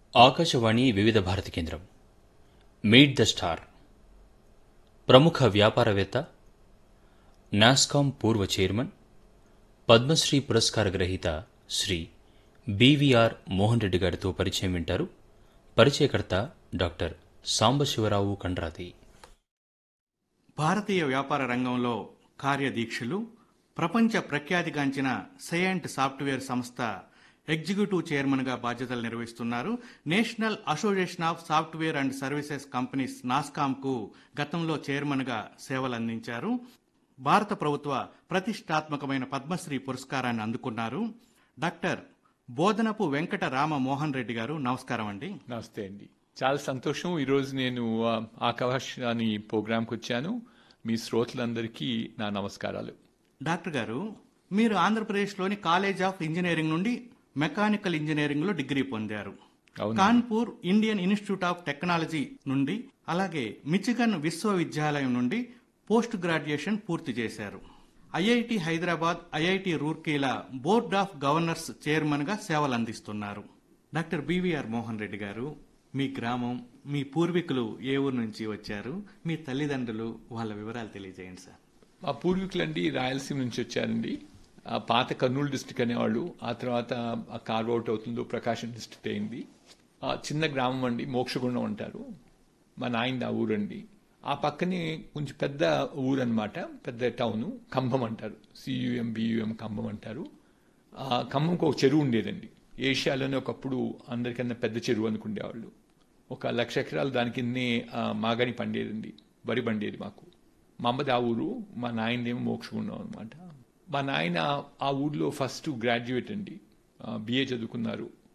ఆకాశవాణి వివిధ భారతి కేంద్రం meet the star ప్రముఖ వ్యాపారవేత్త నాస్కాం పూర్వ చైర్మన్ పద్మశ్రీ పురస్కార గ్రహీత శ్రీ బీవీఆర్ మోహన్ రెడ్డి గారితో పరిచయం వింటారు పరిచయకర్త డాక్టర్ సాంబశివరావు కండ్రాతి భారతీయ వ్యాపార రంగంలో కార్యదీక్షలు ప్రపంచ ప్రఖ్యాతిగాంచిన సయంట్ సాఫ్ట్వేర్ సంస్థ ఎగ్జిక్యూటివ్ చైర్మన్గా బాధ్యతలు నిర్వహిస్తున్నారు national association of software and services companies నాస్కాంకు గతంలో చైర్మన్గా సేవలందించారు భారత ప్రభుత్వ ప్రతిష్టాత్మకమైన పద్మశ్రీ పురస్కారాన్ని అందుకున్నారు డాక్టర్ బోధనపు వెంకట రామ మోహన్ రెడ్డి గారు నమస్కారం అండి నమస్తే అండి చాలా సంతోషం ఈరోజు నేను ఆ, ఆకాశవాణి ప్రోగ్రాంకి వచ్చాను మీ శ్రోతలందరికీ నా నమస్కారాలు డాక్టర్ గారు మీరు ఆంధ్రప్రదేశ్లోని కాలేజ్ ఆఫ్ ఇంజనీరింగ్ నుండి మెకానికల్ ఇంజనీరింగ్ లో డిగ్రీ పొందారు అవును. Kanpur Indian Institute of Technology నుండి అలాగే మిచిగన్ విశ్వవిద్యాలయం నుండి పోస్ట్ గ్రాడ్యుయేషన్ పూర్తి చేశారు ఐఐటి హైదరాబాద్ ఐఐటి రూర్కీల బోర్డ్ ఆఫ్ గవర్నర్స్ చైర్మన్ గా సేవలు అందిస్తున్నారు డాక్టర్ బివిఆర్ మోహన్ రెడ్డి గారు మీ గ్రామం మీ పూర్వీకులు ఏ ఊరు నుంచి వచ్చారు మీ తల్లిదండ్రులు వాళ్ళ వివరాలు తెలియజేయండి సార్ మా పూర్వీకులండి రాయలసీమ నుంచి వచ్చారండి ఆ పాత కర్నూలు డిస్టిక్ అనేవాళ్ళు ఆ తర్వాత ఆ కార్వ్ అవుట్ అవుతుందో ప్రకాశం డిస్టిక్ అయింది ఆ చిన్న గ్రామం అండి మోక్షగుండం అంటారు మా నాయన ఆ ఊరండి ఆ పక్కనే కొంచెం పెద్ద ఊరు అనమాట పెద్ద టౌన్ ఖమ్మం అంటారు సియుఎం బియుఎం ఖమ్మం అంటారు ఆ ఖమ్మంకి ఒక చెరువు ఉండేదండి ఏషియాలోనే ఒకప్పుడు అందరికన్నా పెద్ద చెరువు అనుకునేవాళ్ళు ఒక లక్ష ఎకరాలు దాని కిందనే ఆ, మాగాణి పండేదండి వరి పండేది మాకు మా అమ్మది ఆ ఊరు మా నాయనదేమో మోక్షగుండం అనమాట మా నాయన ఆ ఊర్లో ఫస్ట్ గ్రాడ్యుయేట్ అండి బిఏ చదువుకున్నారు